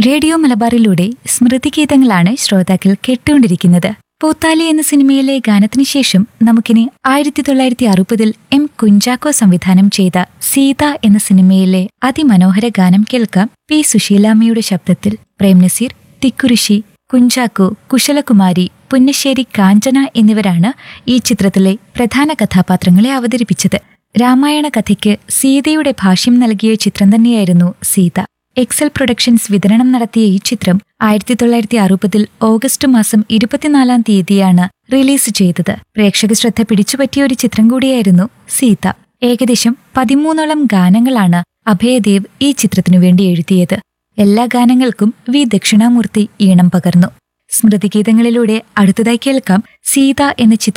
radio മലബാറിലൂടെ സ്മൃതിഗീതങ്ങളാണ് ശ്രോതാക്കൾ കേട്ടുകൊണ്ടിരിക്കുന്നത് പൂത്താലി എന്ന സിനിമയിലെ ഗാനത്തിനു ശേഷം നമുക്കിനി ആയിരത്തി തൊള്ളായിരത്തി അറുപതിൽ എം കുഞ്ചാക്കോ സംവിധാനം ചെയ്ത സീത എന്ന സിനിമയിലെ അതിമനോഹര ഗാനം കേൾക്കാം പി സുശീലാമ്മയുടെ ശബ്ദത്തിൽ പ്രേം നസീർ തിക്കുറിശി കുഞ്ചാക്കോ കുശലകുമാരി പുന്നശ്ശേരി കാഞ്ചന എന്നിവരാണ് ഈ ചിത്രത്തിലെ പ്രധാന കഥാപാത്രങ്ങളെ അവതരിപ്പിച്ചത് രാമായണ കഥയ്ക്ക് സീതയുടെ ഭാഷ്യം നൽകിയ ചിത്രം തന്നെയായിരുന്നു സീത എക്സൽ പ്രൊഡക്ഷൻസ് വിതരണം നടത്തിയ ഈ ചിത്രം ആയിരത്തി തൊള്ളായിരത്തി അറുപതിൽ ഓഗസ്റ്റ് മാസം ഇരുപത്തിനാലാം തീയതിയാണ് റിലീസ് ചെയ്തത് പ്രേക്ഷക ശ്രദ്ധ പിടിച്ചുപറ്റിയ ഒരു ചിത്രം കൂടിയായിരുന്നു സീത ഏകദേശം പതിമൂന്നോളം ഗാനങ്ങളാണ് അഭയദേവ് ഈ ചിത്രത്തിനു വേണ്ടി എഴുതിയത് എല്ലാ ഗാനങ്ങൾക്കും വി ദക്ഷിണാമൂർത്തി ഈണം പകർന്നു സ്മൃതിഗീതങ്ങളിലൂടെ അടുത്തതായി കേൾക്കാം സീത എന്ന ചിത്രം